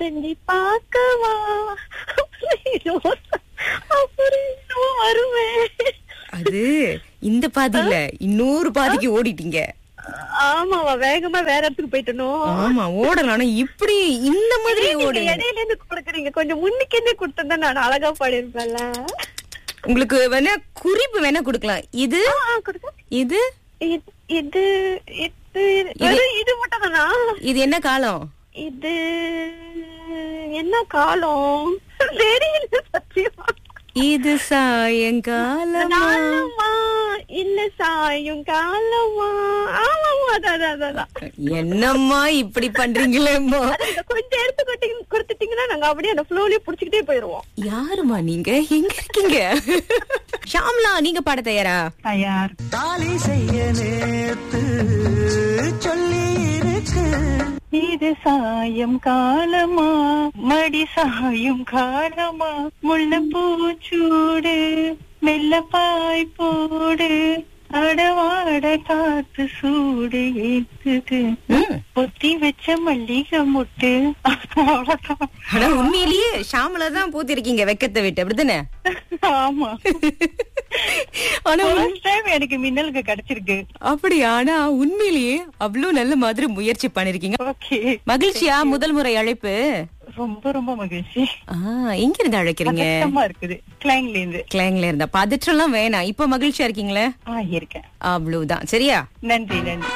செஞ்சு பார்க்கவா அப்புறம் அப்புறம் வருவேன் அது இந்த பாதி இல்ல இன்னொரு பாதிக்கு ஓடிட்டீங்க ஆமாவா வேகமா வேற இடத்துக்கு போயிட்டணும் ஆமா ஓடலாம் ஆனா இப்படி இந்த மாதிரி நீங்க ஓடுங்க இடையில இருந்து கொடுக்குறீங்க கொஞ்சம் முன்னுக்கே கொடுத்தா நான் அழகா பாடிருப்பேன்ல உங்களுக்கு வேணா குறிப்பு வேணா கொடுக்கலாம் இது ஆ, கொடுங்க. இது இது இது இது வெறும் இது மட்டும் தானா இது என்ன காலம் இது என்ன காலம் தெரியல சத்தியமா இது சாயங்காலமா காலமா இல்ல சாயும் காலமா ஆமாமா அதான் அதான், அதான் அதான். என்னம்மா இப்படி பண்றீங்களேம்மா அதான் கொஞ்சம் எடுத்து கொடுத்தீங்க கொடுத்துட்டீங்கன்னா நாங்க அப்படியே அந்த ஃப்ளோலயே புடிச்சுக்கிட்டே போயிருவோம் யாருமா நீங்க எங்க இருக்கீங்க ஷாம்லா நீங்க பாட தயாரா தயார் தாலி செய்ய நேத்து சொல்லி இருக்கு இது சாயம் காலமா மடி சாயும் காலமா முள்ள பூச்சூடு மெல்ல பாய் போடு அடவாட காத்து சூடு ஏத்துது ம். பொத்தி வச்ச மல்லிகை முட்டு அவ்வளவுதான் ஆனா உண்மையிலேயே ஷாம்லா தான் பூத்திருக்கீங்க வெக்கத்தை விட்டு அப்படிதானே ஆமா ஆனா உண்- ஃபர்ஸ்ட் டைம் எனக்கு மின்னலுக்கு கிடைச்சிருக்கு அப்படியா ஆனா உண்மையிலேயே அவ்வளவு நல்ல மாதிரி முயற்சி பண்ணிருக்கீங்க ஓகே மகிழ்ச்சியா முதல் முறை அழைப்பு ரொம்ப ரொம்ப மகிழ்ச்சி ஆ, எங்க இருந்து அழைக்கிறீங்க பதட்டமா இருக்குது கிளாங்ல இருந்து கிளைங்ல இருந்தா பதற்றம்லாம் வேணாம் இப்ப மகிழ்ச்சியா இருக்கீங்களே ஆ இருக்கேன் அவ்வளவுதான் சரியா நன்றி நன்றி